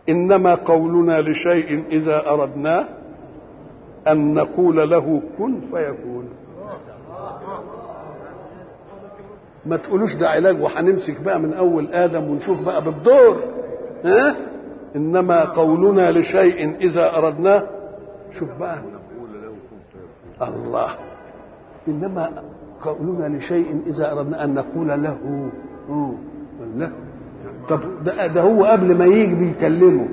انما قولنا لشيء اذا اردناه ان نقول له كن فيكون ما تقولوش ده علاج وهنمسك بقى من اول ادم ونشوف بقى بالدور ها انما قولنا لشيء اذا اردناه شوف بقى الله انما قولنا لشيء اذا اردنا ان نقول له هو له طب ده, ده هو قبل ما يجي بيكلمه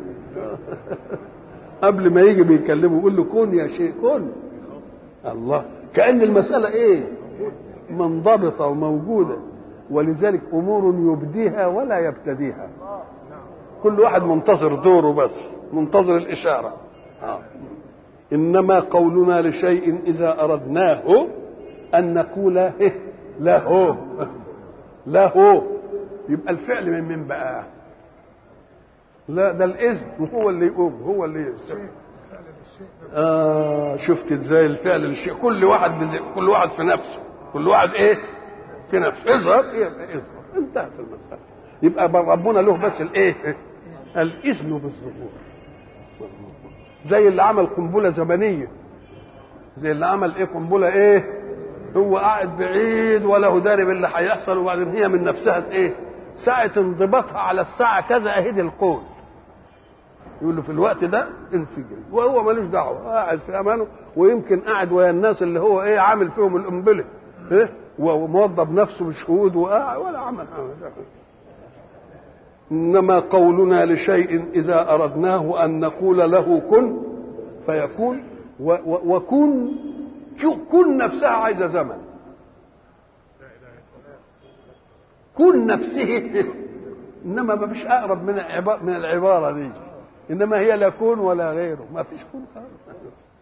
قبل ما يجي بيكلمه يقول له كن يا شيء كن الله كأن المسألة ايه منضبطة وموجودة ولذلك أمور يبديها ولا يبتديها كل واحد منتظر دوره بس منتظر الإشارة آه. إنما قولنا لشيء إذا أردناه أن نقول له له يبقى الفعل من من بقى لا ده الإذن هو اللي يقوم هو اللي يستمع آه شفت ازاي الفعل للشيء كل واحد بزي كل واحد في نفسه كل واحد ايه في نفسه اظهر يبقى اظهر انتهت المسألة يبقى ربنا له بس الايه الاذن بالظهور زي اللي عمل قنبلة زمنية زي اللي عمل ايه قنبلة ايه هو قاعد بعيد ولا هو داري باللي هيحصل وبعدين هي من نفسها ايه ساعة انضباطها على الساعة كذا اهدي القول يقول له في الوقت ده انفجري وهو ملوش دعوه قاعد في امانه ويمكن قاعد ويا الناس اللي هو ايه عامل فيهم القنبله ايه وموظف نفسه بشهود وقاعد ولا عمل حاجه انما قولنا لشيء اذا اردناه ان نقول له كن فيكون و و وكن كن نفسها عايزه زمن كن نفسه انما ما فيش اقرب من من العباره دي انما هي لا كون ولا غيره ما فيش كون خالص